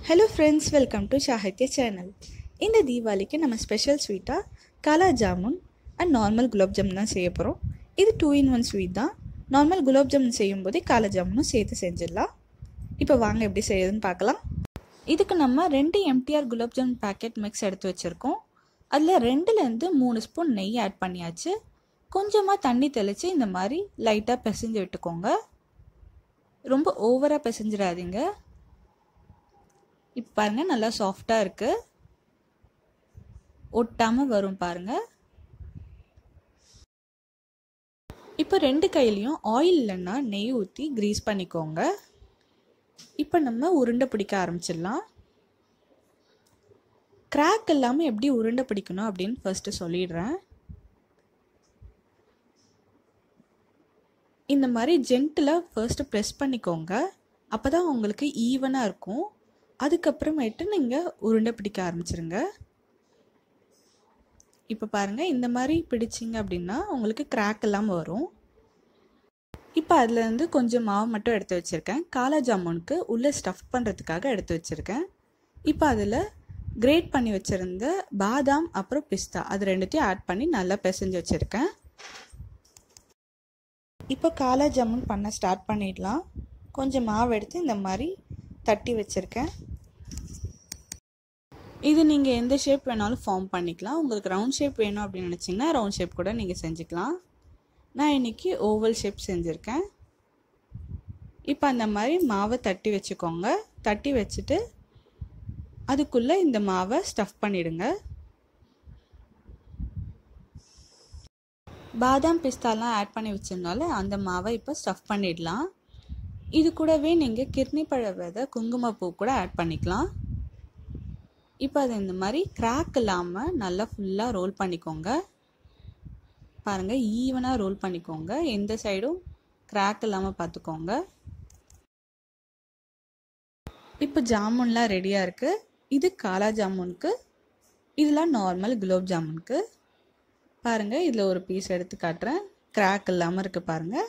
hello friends welcome to Sahitya channel இந்த தீபாவளிக்கு நம்ம ஸ்பெஷல் ஸ்வீட்டாக காலா ஜாமுன் அண்ட் நார்மல் குலாப் ஜாமுன் தான் செய்ய போகிறோம் இது டூ இன் ஒன் ஸ்வீட் தான் நார்மல் குலாப் ஜாமுன் செய்யும்போதே காலா ஜாமுனும் சேர்த்து செஞ்சிடலாம் இப்போ வாங்க எப்படி செய்யுதுன்னு பார்க்கலாம் இதுக்கு நம்ம ரெண்டு MTR gulab jamun packet mix எடுத்து வச்சுருக்கோம் அதில் ரெண்டுலேருந்து மூணு ஸ்பூன் நெய் ஆட் பண்ணியாச்சு கொஞ்சமாக தண்ணி தெளித்து இந்த மாதிரி லைட்டாக பிசைஞ்சு விட்டுக்கோங்க ரொம்ப ஓவராக பிசைஞ்சிடாதீங்க இப்போ பாருங்கள் நல்லா சாஃப்டாக இருக்குது ஒட்டாமல் வரும் பாருங்கள் இப்போ ரெண்டு கையிலையும் ஆயில் இல்லைன்னா நெய் ஊற்றி க்ரீஸ் பண்ணிக்கோங்க இப்போ நம்ம உருண்டை பிடிக்க ஆரம்பிச்சிடலாம் கிராக் இல்லாமல் எப்படி உருண்டை பிடிக்கணும் அப்படின்னு ஃபர்ஸ்ட்டு சொல்லிடுறேன் இந்த மாதிரி ஜென்டிலாக ஃபர்ஸ்ட்டு ப்ரெஸ் பண்ணிக்கோங்க அப்போ தான் உங்களுக்கு ஈவனாக இருக்கும் அதுக்கப்புறமேட்டு நீங்கள் உருண்டை பிடிக்க ஆரம்பிச்சிருங்க இப்போ பாருங்கள் இந்த மாதிரி பிடிச்சிங்க அப்படின்னா உங்களுக்கு கிராக் இல்லாமல் வரும் இப்போ அதுலேருந்து கொஞ்சம் மாவு மட்டும் எடுத்து வச்சுருக்கேன் காலா ஜாமுனுக்கு உள்ளே ஸ்டஃப் பண்ணுறதுக்காக எடுத்து வச்சுருக்கேன் இப்போ அதில் கிரேட் பண்ணி வச்சுருந்த பாதாம் அப்புறம் பிஸ்தா அது ரெண்டுத்தையும் ஆட் பண்ணி நல்லா பிசைஞ்சு வச்சுருக்கேன் இப்போ காலா ஜாமுன் பண்ண ஸ்டார்ட் பண்ணிடலாம் கொஞ்சம் மாவு எடுத்து இந்த மாதிரி தட்டி வச்சுருக்கேன் இது நீங்கள் எந்த ஷேப் வேணாலும் ஃபார்ம் பண்ணிக்கலாம் உங்களுக்கு ரவுண்ட் ஷேப் வேணும் அப்படின்னு நினச்சிங்கன்னா ரவுண்ட் ஷேப் கூட நீங்கள் செஞ்சுக்கலாம் நான் இன்றைக்கி ஓவல் ஷேப் செஞ்சுருக்கேன் இப்போ அந்த மாதிரி மாவை தட்டி வச்சுக்கோங்க தட்டி வச்சுட்டு அதுக்குள்ளே இந்த மாவை ஸ்டஃப் பண்ணிவிடுங்க பாதாம் பிஸ்தாலாம் ஆட் பண்ணி வச்சிருந்தால அந்த மாவை இப்போ ஸ்டஃப் பண்ணிடலாம் இது கூடவே நீங்கள் கிர்னி பழ விதை குங்குமப்பூ கூட ஆட் பண்ணிக்கலாம் இப்போ அது இந்த மாதிரி கிராக் இல்லாமல் நல்லா ஃபுல்லாக ரோல் பண்ணிக்கோங்க பாருங்கள் ஈவனாக ரோல் பண்ணிக்கோங்க எந்த சைடும் கிராக் இல்லாமல் பார்த்துக்கோங்க இப்போ ஜாமுன்லாம் ரெடியாக இருக்குது இது காலா ஜாமுனுக்கு இதெல்லாம் நார்மல் குலோப் ஜாமுனுக்கு பாருங்கள் இதில் ஒரு பீஸ் எடுத்து காட்டுறேன் கிராக் இல்லாமல் இருக்குது பாருங்கள்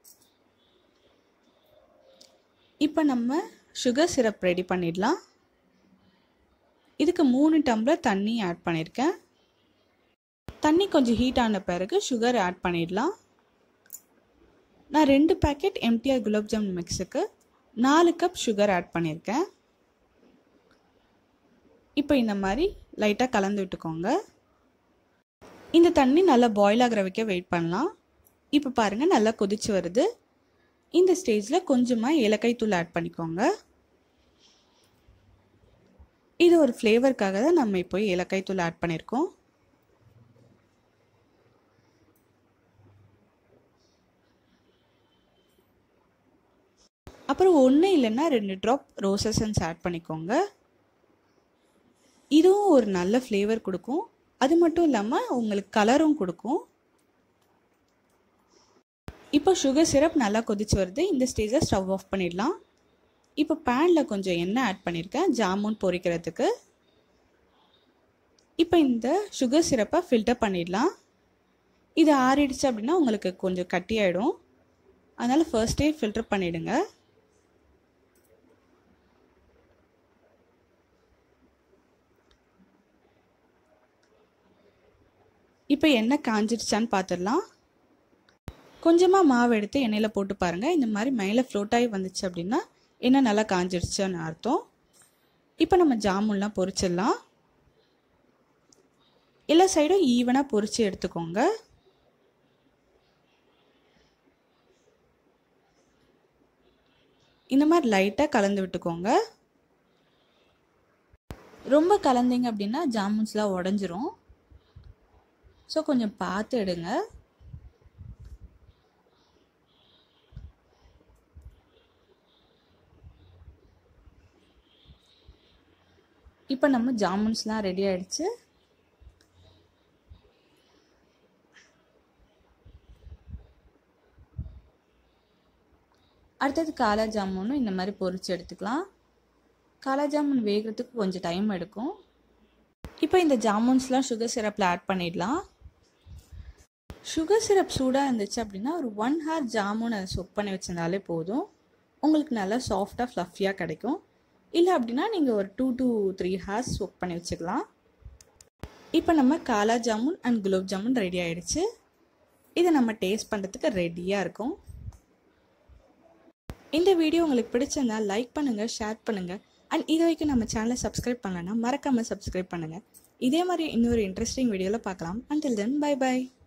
இப்போ நம்ம சுகர் சிரப் ரெடி பண்ணிடலாம் இதுக்கு மூணு டம்ளர் தண்ணி ஆட் பண்ணியிருக்கேன் தண்ணி கொஞ்சம் ஹீட் ஆன பிறகு சுகர் ஆட் பண்ணிடலாம் நான் ரெண்டு பேக்கெட் எம்டிஆர் குலாப் ஜாமுன் மிக்ஸுக்கு நாலு கப் சுகர் ஆட் பண்ணியிருக்கேன் இப்போ இந்த மாதிரி லைட்டாக கலந்து விட்டுக்கோங்க இந்த தண்ணி நல்லா பாயில் ஆகிற வைக்க வெயிட் பண்ணலாம் இப்போ பாருங்கள் நல்லா கொதிச்சு வருது இந்த ஸ்டேஜில் கொஞ்சமாக ஏலக்காய் தூள் ஆட் பண்ணிக்கோங்க இது ஒரு ஃப்ளேவருக்காக தான் நம்ம இப்போ ஏலக்காய் தூள் ஆட் பண்ணியிருக்கோம் அப்புறம் ஒன்று இல்லைன்னா ரெண்டு ட்ராப் ரோசஸன்ஸ் ஆட் பண்ணிக்கோங்க இதுவும் ஒரு நல்ல ஃப்ளேவர் கொடுக்கும் அது மட்டும் இல்லாமல் உங்களுக்கு கலரும் கொடுக்கும் இப்போ சுகர் சிரப் நல்லா கொதிச்சு வருது இந்த ஸ்டேஜில் ஸ்டவ் ஆஃப் பண்ணிடலாம் இப்போ பேனில் கொஞ்சம் எண்ணெய் ஆட் பண்ணியிருக்கேன் ஜாமுன் பொரிக்கிறதுக்கு இப்போ இந்த சுகர் சிரப்பை ஃபில்டர் பண்ணிடலாம் இது ஆறிடுச்சு அப்படின்னா உங்களுக்கு கொஞ்சம் கட்டி ஆகிடும் அதனால் ஃபர்ஸ்டே ஃபில்டர் பண்ணிவிடுங்க இப்போ எண்ணெய் காஞ்சிடுச்சான்னு பார்த்துடலாம் கொஞ்சமாக மாவு எடுத்து எண்ணெயில் போட்டு பாருங்கள் இந்த மாதிரி மேலே ஃப்ளோட் ஆகி வந்துச்சு அப்படின்னா எண்ணெய் நல்லா காஞ்சிடுச்சுன்னு அர்த்தம் இப்போ நம்ம ஜாமுன்லாம் பொரிச்சிடலாம் எல்லா சைடும் ஈவனாக பொரித்து எடுத்துக்கோங்க இந்த மாதிரி லைட்டாக கலந்து விட்டுக்கோங்க ரொம்ப கலந்தீங்க அப்படின்னா ஜாமுன்ஸ்லாம் உடஞ்சிரும் ஸோ கொஞ்சம் பார்த்து எடுங்க இப்போ நம்ம ஜாமுன்ஸ்லாம் ரெடி ஆகிடுச்சு அடுத்தது காலா ஜாமுனும் இந்த மாதிரி பொரிச்சு எடுத்துக்கலாம் காலா ஜாமுன் வேகிறதுக்கு கொஞ்சம் டைம் எடுக்கும் இப்போ இந்த ஜாமுன்ஸ்லாம் சுகர் சிரப்பில் ஆட் பண்ணிடலாம் சுகர் சிரப் சூடாக இருந்துச்சு அப்படின்னா ஒரு ஒன் ஹார் ஜாமுன் அதை சொக் பண்ணி வச்சிருந்தாலே போதும் உங்களுக்கு நல்லா சாஃப்டாக ஃப்ளஃபியாக கிடைக்கும் இல்லை அப்படின்னா நீங்கள் ஒரு two to three hours work பண்ணி வச்சுக்கலாம் இப்போ நம்ம காலா ஜாமுன் அண்ட் குலோப் ஜாமுன் ரெடி ஆயிடுச்சு இதை நம்ம டேஸ்ட் பண்ணுறதுக்கு ரெடியாக இருக்கும் இந்த வீடியோ உங்களுக்கு பிடிச்சிருந்தா லைக் பண்ணுங்கள் ஷேர் பண்ணுங்கள் அண்ட் இது வரைக்கும் நம்ம சேனலை சப்ஸ்கிரைப் பண்ணலன்னா மறக்காமல் சப்ஸ்கிரைப் பண்ணுங்கள் இதே மாதிரி இன்னொரு இன்ட்ரெஸ்டிங் வீடியோவில் பார்க்கலாம் until then bye bye